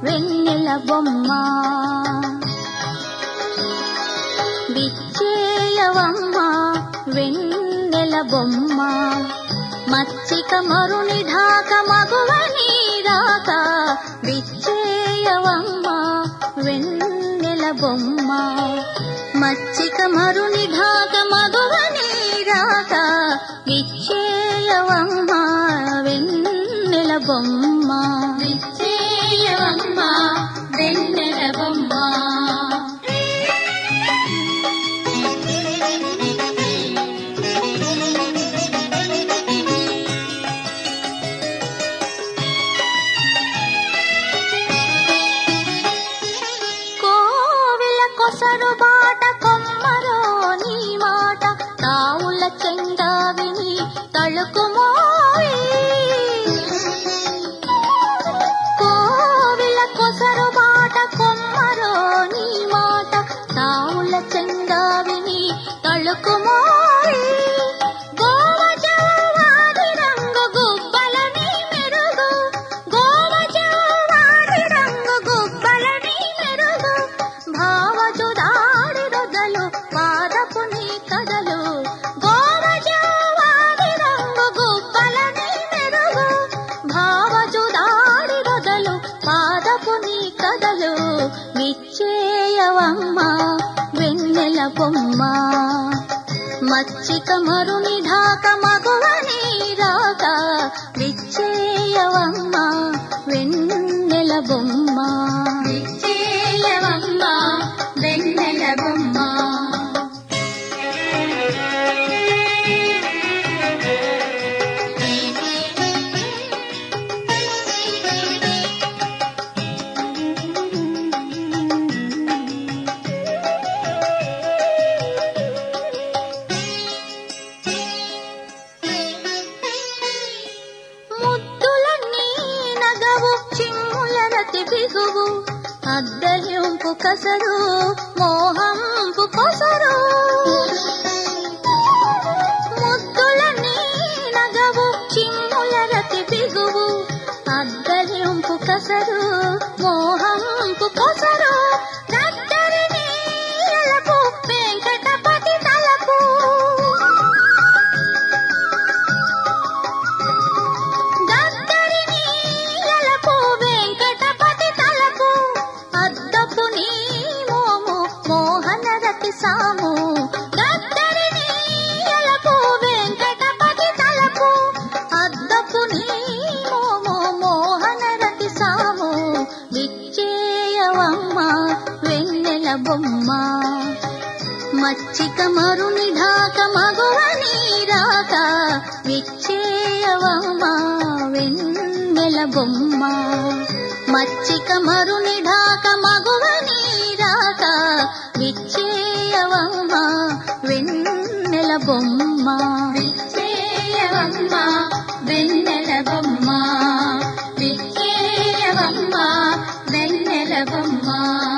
వెన్నెల బొమ్మ విచ్చేయవమ్మ వెన్నెల బొమ్మ మచ్చిక మరుని ఢాక మగువ నీరాక విచ్చేయవమ్మ వెన్నెల బొమ్మ మచ్చిక మరుని ఢాక మగువ నీరాక విచ్చేయవమ్మ వెన్నెల బొమ్మ విచ్చేయవమ్మ వెన్నెల బొమ్మ కోవిల కొసరు బాట కొమ్మరో నీ మాట తావుల చెంగా విని తళుకుమోయి కోవిల కొసరు బాట కొమ్మరో నీ మాట తావుల చెంగా విని తళుకుమోయి గోవజవాది రంగు గుబ్బలని మెరుగు గోవజవాది రంగు గుబ్బలని మెరుగు భావజుదాడి రొదలు పాదపు నీ కదలు గోవజవాది రంగు గుబ్బలని మెరుగు భావజుదాడి రొదలు పాదపు నీ కదలు విచ్చేయవమ్మ వెన్నెల బొమ్మ మచ్చిక మరుని ఢాక మగువ నీరాక విచ్చేయవమ్మ వెన్నెల బొమ్మ విచ్చేయవమ్మ వెన్నెల బొమ్మ ముద్దులన్నీ నగవు చిమ్ముల రతి బిగువు అద్దలింపు కసరు మోహంపు కొసరు ముద్దులన్నీ నగవు చిమ్ముల రతి బిగువు అద్దలింపు కసరు మోహంపు కొసరు దద్దరిని ఎలపు వెంకటపతి తలపు దద్దరిని ఎలపు వెంకటపతి తలపు అద్దపు నీ మోము మోహన రతి సాము దద్దరిని ఎలపు వెంకటపతి తలపు అద్దపు నీ మోము మోహన రతి సాము విచ్చేయవమ్మ వెన్నెల బొమ్మ మచ్చిక మరుని ఢాక మగువ నీరాక విచ్చేయవమ్మ వెన్నెల బొమ్మ మచ్చిక మరుని ఢాక మగువ నీరాక విచ్చేయవమ్మ వెన్నెల బొమ్మ విచ్చేయవమ్మ వెన్నెల బొమ్మ విచ్చేయవమ్మ వెన్నెల బొమ్మ